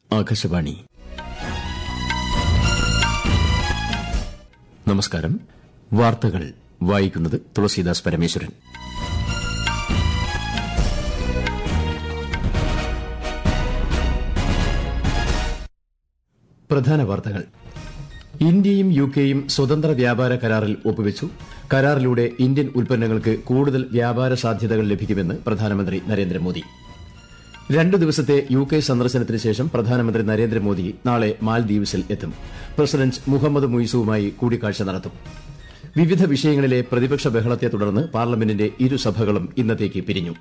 ആകാശവാണി നമസ്കാരം വാർത്തകൾ വായിക്കുന്നത് തുളസീദാസ് പരമേശ്വരൻ പ്രധാന വാർത്തകൾ ഇന്ത്യയും യുകെയും സ്വതന്ത്ര വ്യാപാര കരാറിൽ ഒപ്പുവച്ചു കരാറിലൂടെ ഇന്ത്യൻ ഉൽപ്പന്നങ്ങൾക്ക് കൂടുതൽ വ്യാപാര സാധ്യതകൾ ലഭിക്കുമെന്ന് പ്രധാനമന്ത്രി നരേന്ദ്രമോദി രണ്ടു ദിവസത്തെ യു കെ സന്ദർശനത്തിന് ശേഷം പ്രധാനമന്ത്രി നരേന്ദ്രമോദി നാളെ മാൽദീവ്സിൽ എത്തും പ്രസിഡന്റ് മുഹമ്മദ് മുയിസുവുമായി കൂടിക്കാഴ്ച നടത്തും വിവിധ വിഷയങ്ങളിലെ പ്രതിപക്ഷ ബഹളത്തെ തുടർന്ന് പാർലമെന്റിന്റെ ഇരുസഭകളും ഇന്നത്തേക്ക് പിരിഞ്ഞു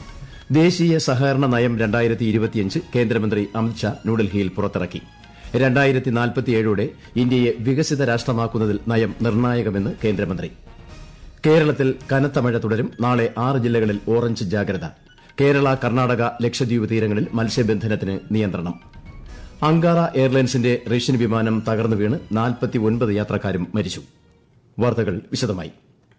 ദേശീയ സഹകരണ നയം കേന്ദ്രമന്ത്രി അമിത്ഷാ ന്യൂഡൽഹിയിൽ പുറത്തിറക്കി രണ്ടായിരത്തി നാൽപ്പത്തിയേഴോടെ ഇന്ത്യയെ വികസിത രാഷ്ട്രമാക്കുന്നതിൽ നയം നിർണായകമെന്ന് കേന്ദ്രമന്ത്രി കേരളത്തിൽ കനത്ത മഴ തുടരും നാളെ ആറ് ജില്ലകളിൽ ഓറഞ്ച് ജാഗ്രത കേരള കർണാടക ലക്ഷദ്വീപ് തീരങ്ങളിൽ മത്സ്യബന്ധനത്തിന് നിയന്ത്രണം അങ്കാറ എയർലൈൻസിന്റെ റഷ്യൻ വിമാനം തകർന്നു വീണ് നാൽപ്പത്തിയൊൻപത് യാത്രക്കാരും മരിച്ചു വാർത്തകൾ വിശദമായി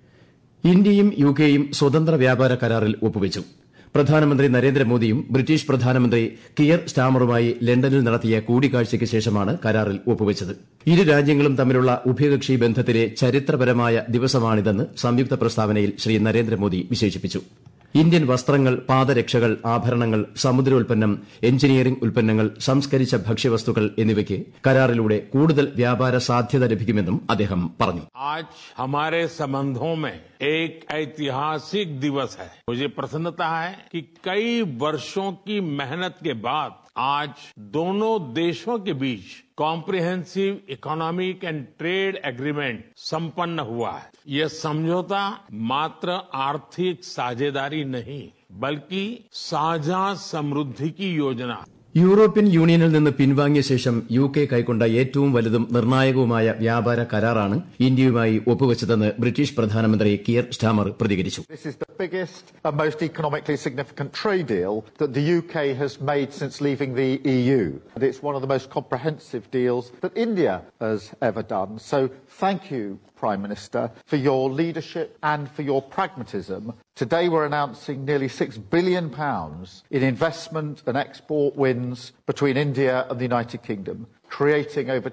ഇന്ത്യയും യുകെയും സ്വതന്ത്ര വ്യാപാര കരാറിൽ ഒപ്പുവച്ചു പ്രധാനമന്ത്രി നരേന്ദ്രമോദിയും ബ്രിട്ടീഷ് പ്രധാനമന്ത്രി കിയർ സ്റ്റാമറുമായി ലണ്ടനിൽ നടത്തിയ കൂടിക്കാഴ്ചയ്ക്ക് ശേഷമാണ് കരാറിൽ ഒപ്പുവച്ചത് ഇരു രാജ്യങ്ങളും തമ്മിലുള്ള ഉഭയകക്ഷി ബന്ധത്തിലെ ചരിത്രപരമായ ദിവസമാണിതെന്ന് സംയുക്ത പ്രസ്താവനയിൽ ശ്രീ നരേന്ദ്രമോദി വിശേഷിപ്പിച്ചു ഇന്ത്യൻ വസ്ത്രങ്ങൾ പാദരക്ഷകൾ ആഭരണങ്ങൾ സമുദ്രോൽപ്പന്നം എഞ്ചിനീയറിംഗ് ഉൽപ്പന്നങ്ങൾ സംസ്കരിച്ച ഭക്ഷ്യവസ്തുക്കൾ എന്നിവയ്ക്ക് കരാറിലൂടെ കൂടുതൽ വ്യാപാര സാധ്യത ലഭിക്കുമെന്നും അദ്ദേഹം പറഞ്ഞു आज हमारे संबंधों में एक ऐतिहासिक दिवस है मुझे प्रसन्नता है कि कई वर्षों की मेहनत के बाद आज दोनों देशों के बीच comprehensive economic and trade agreement संपन्न हुआ है यह समझौता मात्र आर्थिक साझेदारी नहीं बल्कि साझा समृद्धि की योजना യൂറോപ്യൻ യൂണിയനിൽ നിന്ന് പിൻവാങ്ങിയ ശേഷം യു കെ കൈക്കൊണ്ട ഏറ്റവും വലുതും നിർണായകവുമായ വ്യാപാര കരാറാണ് ഇന്ത്യയുമായി ഒപ്പുവച്ചതെന്ന് ബ്രിട്ടീഷ് പ്രധാനമന്ത്രി കിയർ സ്റ്റാമർ പ്രതികരിച്ചു This is the biggest and most economically significant trade deal that the UK has made since leaving the EU. And it's one of the most comprehensive deals that India has ever done. So thank you, Prime Minister, for your leadership and for your pragmatism. Today we're announcing nearly £6 billion in investment and export wins between India and the United Kingdom, creating over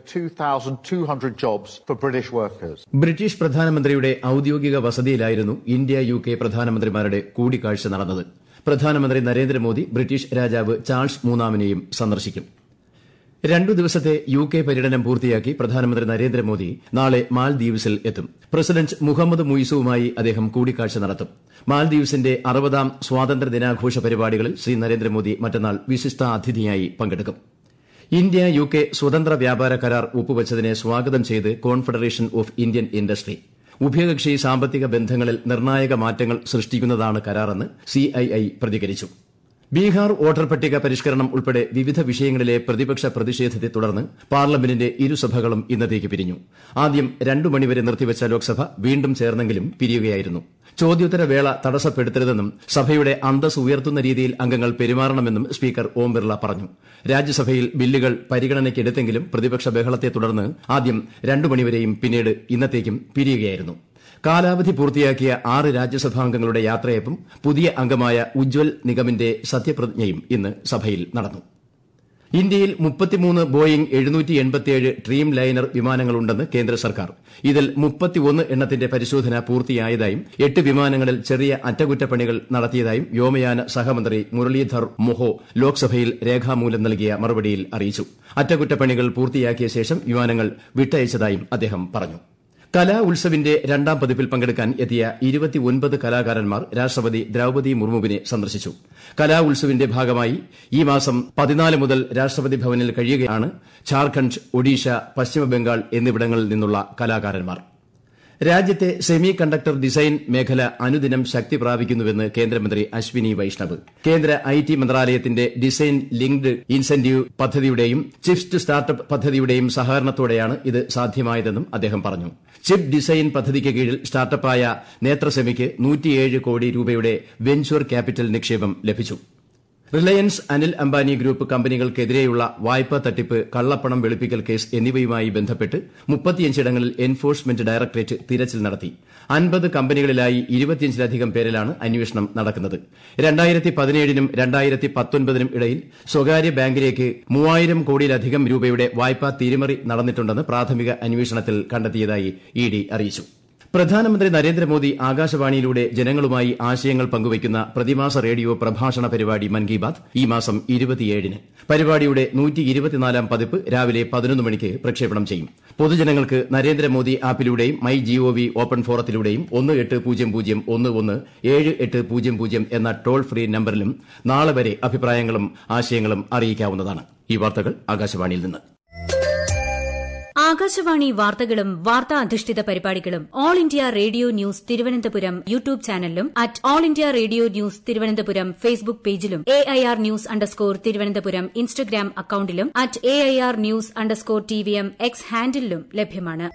2,200 jobs for British workers. British പ്രധാനമന്ത്രിയുടെ ഔദ്യോഗിക വസതിയിലായിരുന്നു India U K പ്രധാനമന്ത്രിമാരുടെ കൂടിക്കാഴ്ച നടന്നത് പ്രധാനമന്ത്രി Narendra Modi British രാജാവ് Charles മൂന്നാമനെയും സന്ദർശിക്കും രണ്ടു ദിവസത്തെ യു കെ പര്യടനം പൂർത്തിയാക്കി പ്രധാനമന്ത്രി നരേന്ദ്രമോദി നാളെ മാൽദീവ്സിൽ എത്തും പ്രസിഡന്റ് മുഹമ്മദ് മുയിസുവുമായി അദ്ദേഹം കൂടിക്കാഴ്ച നടത്തും മാൽദീവ്സിന്റെ അറുപതാം സ്വാതന്ത്ര്യ ദിനാഘോഷ പരിപാടികളിൽ ശ്രീ നരേന്ദ്രമോദി മറ്റന്നാൾ വിശിഷ്ടാതിഥിയായി പങ്കെടുക്കും ഇന്ത്യ യു കെ സ്വതന്ത്ര വ്യാപാര കരാർ ഒപ്പുവച്ചതിനെ സ്വാഗതം ചെയ്ത് കോൺഫെഡറേഷൻ ഓഫ് ഇന്ത്യൻ ഇൻഡസ്ട്രി ഉഭയകക്ഷി സാമ്പത്തിക ബന്ധങ്ങളിൽ നിർണായക മാറ്റങ്ങൾ സൃഷ്ടിക്കുന്നതാണ് കരാറെന്ന് സിഐഐ പ്രതികരിച്ചു ബീഹാർ വോട്ടർ പട്ടിക പരിഷ്കരണം ഉൾപ്പെടെ വിവിധ വിഷയങ്ങളിലെ പ്രതിപക്ഷ പ്രതിഷേധത്തെ തുടർന്ന് പാർലമെന്റിന്റെ ഇരുസഭകളും ഇന്നത്തേക്ക് പിരിഞ്ഞു ആദ്യം രണ്ടു മണിവരെ നിർത്തിവച്ച ലോക്സഭ വീണ്ടും ചേർന്നെങ്കിലും പിരിയുകയായിരുന്നു ചോദ്യോത്തര വേള തടസ്സപ്പെടുത്തരുതെന്നും സഭയുടെ അന്തസ് ഉയർത്തുന്ന രീതിയിൽ അംഗങ്ങൾ പെരുമാറണമെന്നും സ്പീക്കർ ഓം ബിർള പറഞ്ഞു രാജ്യസഭയിൽ ബില്ലുകൾ പരിഗണനയ്ക്കെടുത്തെങ്കിലും പ്രതിപക്ഷ ബഹളത്തെ തുടർന്ന് ആദ്യം രണ്ടു മണിവരെയും പിന്നീട് ഇന്നത്തേക്കും പിരിയുകയായിരുന്നു കാലാവധി പൂർത്തിയാക്കിയ ആറ് രാജ്യസഭാംഗങ്ങളുടെ യാത്രയപ്പും പുതിയ അംഗമായ ഉജ്വൽ നിഗമിന്റെ സത്യപ്രതിജ്ഞയും ഇന്ന് സഭയിൽ നടന്നു ഇന്ത്യയിൽ മുപ്പത്തിമൂന്ന് ബോയിംഗ് എഴുന്നൂറ്റി എൺപത്തിയേഴ് ഡ്രീം ലൈനർ വിമാനങ്ങളുണ്ടെന്ന് കേന്ദ്ര സർക്കാർ ഇതിൽ മുപ്പത്തിയൊന്ന് എണ്ണത്തിന്റെ പരിശോധന പൂർത്തിയായതായും എട്ട് വിമാനങ്ങളിൽ ചെറിയ അറ്റകുറ്റപ്പണികൾ നടത്തിയതായും വ്യോമയാന സഹമന്ത്രി മുരളീധർ മൊഹോ ലോക്സഭയിൽ രേഖാമൂലം നൽകിയ മറുപടിയിൽ അറിയിച്ചു അറ്റകുറ്റപ്പണികൾ പൂർത്തിയാക്കിയ ശേഷം വിമാനങ്ങൾ വിട്ടയച്ചതായും അദ്ദേഹം പറഞ്ഞു കലാ ഉത്സവിന്റെ രണ്ടാം പതിപ്പിൽ പങ്കെടുക്കാൻ എത്തിയ ഇരുപത്തിയൊൻപത് കലാകാരന്മാർ രാഷ്ട്രപതി ദ്രൌപതി മുർമുവിനെ സന്ദർശിച്ചു കലാ ഉത്സവിന്റെ ഭാഗമായി ഈ മാസം പതിനാല് മുതൽ രാഷ്ട്രപതി ഭവനിൽ കഴിയുകയാണ് ഝാർഖണ്ഡ് ഒഡീഷ പശ്ചിമബംഗാൾ എന്നിവിടങ്ങളിൽ നിന്നുള്ള കലാകാരന്മാർ രാജ്യത്തെ സെമി കണ്ടക്ടർ ഡിസൈൻ മേഖല അനുദിനം ശക്തി പ്രാപിക്കുന്നുവെന്ന് കേന്ദ്രമന്ത്രി അശ്വിനി വൈഷ്ണവ് കേന്ദ്ര ഐ ടി മന്ത്രാലയത്തിന്റെ ഡിസൈൻ ലിങ്ക്ഡ് ഇൻസെന്റീവ് പദ്ധതിയുടെയും ചിപ്സ് സ്റ്റാർട്ടപ്പ് പദ്ധതിയുടെയും സഹകരണത്തോടെയാണ് ഇത് സാധ്യമായതെന്നും അദ്ദേഹം പറഞ്ഞു ചിപ്പ് ഡിസൈൻ പദ്ധതിക്ക് കീഴിൽ സ്റ്റാർട്ടപ്പായ നേത്രസെമിക്ക് കോടി രൂപയുടെ വെഞ്ചർ ക്യാപിറ്റൽ നിക്ഷേപം ലഭിച്ചു റിലയൻസ് അനിൽ അംബാനി ഗ്രൂപ്പ് കമ്പനികൾക്കെതിരെയുള്ള വായ്പാ തട്ടിപ്പ് കള്ളപ്പണം വെളുപ്പിക്കൽ കേസ് എന്നിവയുമായി ബന്ധപ്പെട്ട് മുപ്പത്തിയഞ്ചിടങ്ങളിൽ എൻഫോഴ്സ്മെന്റ് ഡയറക്ടറേറ്റ് തിരച്ചിൽ നടത്തി അൻപത് കമ്പനികളിലായി ഇരുപത്തിയഞ്ചിലധികം പേരിലാണ് അന്വേഷണം നടക്കുന്നത് രണ്ടായിരത്തി പതിനേഴിനും രണ്ടായിരത്തി പത്തൊൻപതിനും ഇടയിൽ സ്വകാര്യ ബാങ്കിലേക്ക് മൂവായിരം കോടിയിലധികം രൂപയുടെ വായ്പാ തിരിമറി നടന്നിട്ടുണ്ടെന്ന് പ്രാഥമിക അന്വേഷണത്തിൽ കണ്ടെത്തിയതായി ഇ ഡി അറിയിച്ചു പ്രധാനമന്ത്രി നരേന്ദ്രമോദി ആകാശവാണിയിലൂടെ ജനങ്ങളുമായി ആശയങ്ങൾ പങ്കുവയ്ക്കുന്ന പ്രതിമാസ റേഡിയോ പ്രഭാഷണ പരിപാടി മൻ കി ബാത് ഈ മാസം ഇരുപത്തിയേഴിന് പരിപാടിയുടെ നൂറ്റിയിരുപത്തിനാലാം പതിപ്പ് രാവിലെ പതിനൊന്ന് മണിക്ക് പ്രക്ഷേപണം ചെയ്യും പൊതുജനങ്ങൾക്ക് നരേന്ദ്രമോദി ആപ്പിലൂടെയും മൈ ജിഒവി ഓപ്പൺ ഫോറത്തിലൂടെയും ഒന്ന് എട്ട് പൂജ്യം പൂജ്യം ഒന്ന് ഒന്ന് ഏഴ് എട്ട് പൂജ്യം പൂജ്യം എന്ന ടോൾ ഫ്രീ നമ്പറിലും നാളെ വരെ അഭിപ്രായങ്ങളും ആശയങ്ങളും അറിയിക്കാവുന്നതാണ് ഈ വാർത്തകൾ ആകാശവാണിയിൽ നിന്ന് ആകാശവാണി വാർത്തകളും വാർത്താ അധിഷ്ഠിത പരിപാടികളും all India radio news Thiruvananthapuram YouTube ചാനലിലും at all India radio news Thiruvananthapuram Facebook പേജിലും A I R news underscore Thiruvananthapuram Instagram അക്കൌണ്ടിലും at A I R news underscore T V M X ഹാൻഡിലും ലഭ്യമാണ്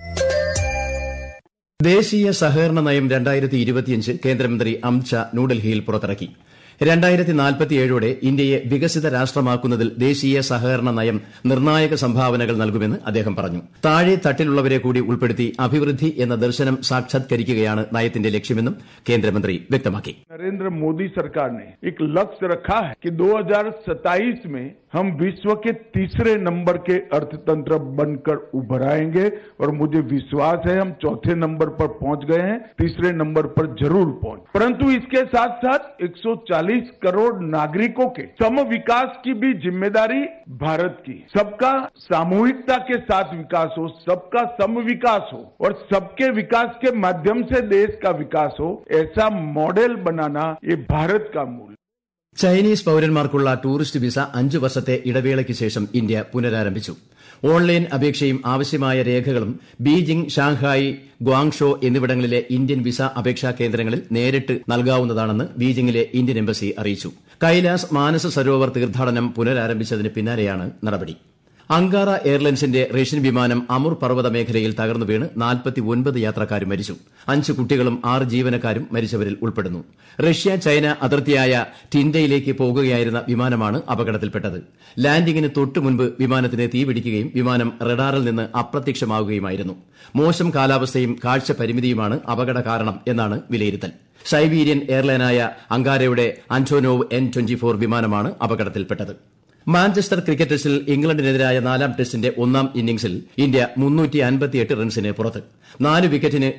ദേശീയ സഹകരണ നയം രണ്ടായിരത്തി ഇരുപത്തിയഞ്ച് കേന്ദ്രമന്ത്രി അമിത് ഷാ ന്യൂഡൽഹിയിൽ പുറത്തിറക്കി രണ്ടായിരത്തി നാൽപ്പത്തിയേഴോടെ ഇന്ത്യയെ വികസിത രാഷ്ട്രമാക്കുന്നതിൽ ദേശീയ സഹകരണ നയം നിർണായക സംഭാവനകൾ നൽകുമെന്ന് അദ്ദേഹം പറഞ്ഞു താഴെ തട്ടിലുള്ളവരെ കൂടി ഉൾപ്പെടുത്തി അഭിവൃദ്ധി എന്ന ദർശനം സാക്ഷാത്കരിക്കുകയാണ് നയത്തിന്റെ ലക്ഷ്യമെന്നും കേന്ദ്രമന്ത്രി വ്യക്തമാക്കി नरेंद्र मोदी सरकार ने एक लक्ष्य रखा है कि 2027 में हम विश्व के तीसरे नंबर के अर्थतंत्र बनकर उभर आएंगे और मुझे विश्वास है हम चौथे नंबर पर पहुंच गए हैं तीसरे नंबर पर जरूर पहुंच परंतु इसके साथ साथ 140 करोड़ नागरिकों के सम विकास की भी जिम्मेदारी भारत की सबका सामूहिकता के साथ विकास हो सबका सम विकास हो और सबके विकास के माध्यम से देश का विकास हो ऐसा मॉडल बनाना ये भारत का मूल ചൈനീസ് പൌരന്മാർക്കുള്ള ടൂറിസ്റ്റ് വിസ അഞ്ചു വർഷത്തെ ഇടവേളയ്ക്ക് ശേഷം ഇന്ത്യ പുനരാരംഭിച്ചു ഓൺലൈൻ അപേക്ഷയും ആവശ്യമായ രേഖകളും ബീജിംഗ് ഷാങ്ഹായ് ഗ്വാങ്ഷോ എന്നിവിടങ്ങളിലെ ഇന്ത്യൻ വിസ അപേക്ഷാ കേന്ദ്രങ്ങളിൽ നേരിട്ട് നൽകാവുന്നതാണെന്ന് ബീജിംഗിലെ ഇന്ത്യൻ എംബസി അറിയിച്ചു കൈലാസ് മാനസ സരോവർ തീർത്ഥാടനം പുനരാരംഭിച്ചതിന് പിന്നാലെയാണ് നടപടി അങ്കാറ എയർലൈൻസിന്റെ റഷ്യൻ വിമാനം അമുർ പർവ്വത മേഖലയിൽ തകർന്നു വീണ് നാൽപ്പത്തിയൊൻപത് യാത്രക്കാരും മരിച്ചു അഞ്ച് കുട്ടികളും ആറ് ജീവനക്കാരും മരിച്ചവരിൽ ഉൾപ്പെടുന്നു റഷ്യ ചൈന അതിർത്തിയായ ടിൻഡയിലേക്ക് പോകുകയായിരുന്ന വിമാനമാണ് അപകടത്തിൽപ്പെട്ടത് ലാൻഡിംഗിന് തൊട്ടു മുൻപ് വിമാനത്തിന് തീപിടിക്കുകയും വിമാനം റഡാറിൽ നിന്ന് അപ്രത്യക്ഷമാവുകയുമായിരുന്നു മോശം കാലാവസ്ഥയും കാഴ്ച പരിമിതിയുമാണ് അപകട കാരണം എന്നാണ് വിലയിരുത്തൽ സൈബീരിയൻ എയർലൈനായ അങ്കാരയുടെ അന്റോനോവ് എൻ ട്വന്റി ഫോർ വിമാനമാണ് അപകടത്തിൽപ്പെട്ടത് മാഞ്ചസ്റ്റർ ക്രിക്കറ്റ് ടെസ്റ്റിൽ ഇംഗ്ലണ്ടിനെതിരായ നാലാം ടെസ്റ്റിന്റെ ഒന്നാം ഇന്നിംഗ്സിൽ ഇന്ത്യ റൺസിന് പുറത്ത് നാല് വിക്കറ്റിന്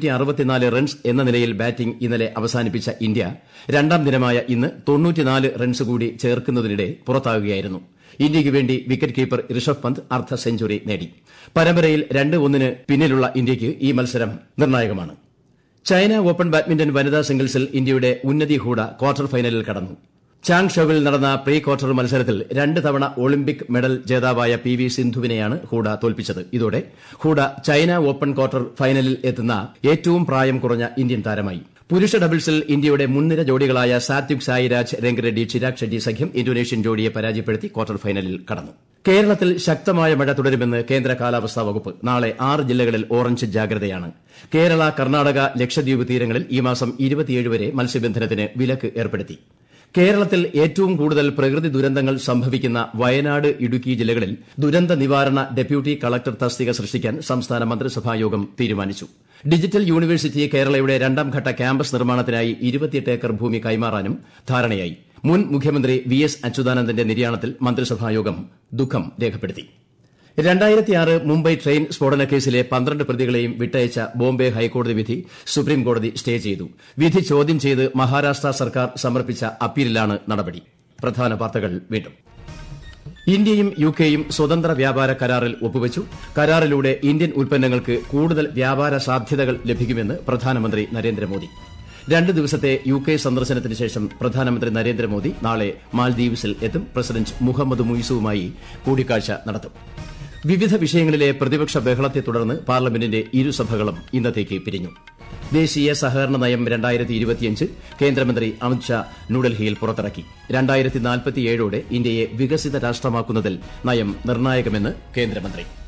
റൺസ് എന്ന നിലയിൽ ബാറ്റിംഗ് ഇന്നലെ അവസാനിപ്പിച്ച ഇന്ത്യ രണ്ടാം ദിനമായ ഇന്ന് റൺസ് കൂടി ചേർക്കുന്നതിനിടെ പുറത്താകുകയായിരുന്നു ഇന്ത്യയ്ക്ക് വേണ്ടി വിക്കറ്റ് കീപ്പർ ഋഷഭ് പന്ത് അർദ്ധ സെഞ്ചുറി നേടി പരമ്പരയിൽ രണ്ട് ഒന്നിന് പിന്നിലുള്ള ഇന്ത്യയ്ക്ക് ഈ മത്സരം നിർണായകമാണ് ചൈന ഓപ്പൺ ബാഡ്മിന്റൺ വനിതാ സിംഗിൾസിൽ ഇന്ത്യയുടെ ഉന്നതി ഹൂഡ ക്വാർട്ടർ ഫൈനലിൽ കടന്നു ചാങ് ഷോവിൽ നടന്ന പ്രീ ക്വാർട്ടർ മത്സരത്തിൽ രണ്ട് തവണ ഒളിമ്പിക് മെഡൽ ജേതാവായ പി വി സിന്ധുവിനെയാണ് ഹൂഡ തോൽപ്പിച്ചത് ഇതോടെ ഹൂഡ ചൈന ഓപ്പൺ ക്വാർട്ടർ ഫൈനലിൽ എത്തുന്ന ഏറ്റവും പ്രായം കുറഞ്ഞ ഇന്ത്യൻ താരമായി പുരുഷ ഡബിൾസിൽ ഇന്ത്യയുടെ മുൻനിര ജോഡികളായ സാത്വിക് സായിരാജ് രംഗറെഡ്ഡി ചിരാഗ് ഷെഡ്ഡി സഖ്യം ഇന്തോനേഷ്യൻ ജോഡിയെ പരാജയപ്പെടുത്തി ക്വാർട്ടർ ഫൈനലിൽ കടന്നു കേരളത്തിൽ ശക്തമായ മഴ തുടരുമെന്ന് കേന്ദ്ര കാലാവസ്ഥാ വകുപ്പ് നാളെ ആറ് ജില്ലകളിൽ ഓറഞ്ച് ജാഗ്രതയാണ് കേരള കർണാടക ലക്ഷദ്വീപ് തീരങ്ങളിൽ ഈ മാസം വരെ മത്സ്യബന്ധനത്തിന് വിലക്ക് ഏർപ്പെടുത്തി കേരളത്തിൽ ഏറ്റവും കൂടുതൽ പ്രകൃതി ദുരന്തങ്ങൾ സംഭവിക്കുന്ന വയനാട് ഇടുക്കി ജില്ലകളിൽ ദുരന്ത നിവാരണ ഡെപ്യൂട്ടി കളക്ടർ തസ്തിക സൃഷ്ടിക്കാൻ സംസ്ഥാന മന്ത്രിസഭായോഗം തീരുമാനിച്ചു ഡിജിറ്റൽ യൂണിവേഴ്സിറ്റി കേരളയുടെ രണ്ടാംഘട്ട ക്യാമ്പസ് നിർമ്മാണത്തിനായി ഏക്കർ ഭൂമി കൈമാറാനും ധാരണയായി മുൻ മുഖ്യമന്ത്രി വി എസ് അച്യുതാനന്ദന്റെ നിര്യാണത്തിൽ മന്ത്രിസഭായോഗം ദുഃഖം രേഖപ്പെടുത്തി രണ്ടായിരത്തിയാറ് മുംബൈ ട്രെയിൻ സ്ഫോടന കേസിലെ പന്ത്രണ്ട് പ്രതികളെയും വിട്ടയച്ച ബോംബെ ഹൈക്കോടതി വിധി സുപ്രീംകോടതി സ്റ്റേ ചെയ്തു വിധി ചോദ്യം ചെയ്ത് മഹാരാഷ്ട്ര സർക്കാർ സമർപ്പിച്ച അപ്പീലിലാണ് നടപടി പ്രധാന വാർത്തകൾ വീണ്ടും ഇന്ത്യയും യുകെയും സ്വതന്ത്ര വ്യാപാര കരാറിൽ ഒപ്പുവച്ചു കരാറിലൂടെ ഇന്ത്യൻ ഉൽപ്പന്നങ്ങൾക്ക് കൂടുതൽ വ്യാപാര സാധ്യതകൾ ലഭിക്കുമെന്ന് പ്രധാനമന്ത്രി നരേന്ദ്രമോദി രണ്ട് ദിവസത്തെ യു കെ സന്ദർശനത്തിന് ശേഷം പ്രധാനമന്ത്രി നരേന്ദ്രമോദി നാളെ മാൽദീവ്സിൽ എത്തും പ്രസിഡന്റ് മുഹമ്മദ് മുയിസുവുമായി കൂടിക്കാഴ്ച നടത്തും വിവിധ വിഷയങ്ങളിലെ പ്രതിപക്ഷ ബഹളത്തെ തുടർന്ന് പാർലമെന്റിന്റെ ഇരുസഭകളും ഇന്നത്തേക്ക് പിരിഞ്ഞു ദേശീയ സഹകരണ നയം രണ്ടായിരത്തി ഇരുപത്തിയഞ്ച് കേന്ദ്രമന്ത്രി അമിത്ഷാ ന്യൂഡൽഹിയിൽ പുറത്തിറക്കി രണ്ടായിരത്തി നാൽപ്പത്തിയേഴോടെ ഇന്ത്യയെ വികസിത രാഷ്ട്രമാക്കുന്നതിൽ നയം നിർണായകമെന്ന് കേന്ദ്രമന്ത്രി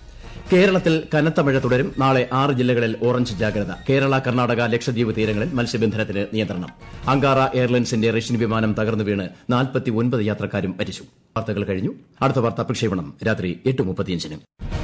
കേരളത്തിൽ കനത്ത മഴ തുടരും നാളെ ആറ് ജില്ലകളിൽ ഓറഞ്ച് ജാഗ്രത കേരള കർണാടക ലക്ഷദ്വീപ് തീരങ്ങളിൽ മത്സ്യബന്ധനത്തിന് നിയന്ത്രണം അങ്കാറ എയർലൈൻസിന്റെ റഷ്യൻ വിമാനം തകർന്നു വീണ് നാൽപ്പത്തി യാത്രക്കാരും മരിച്ചു വാർത്തകൾ കഴിഞ്ഞു അടുത്ത വാർത്താ പ്രക്ഷേപണം രാത്രി എട്ട് മുപ്പത്തിയഞ്ചിന്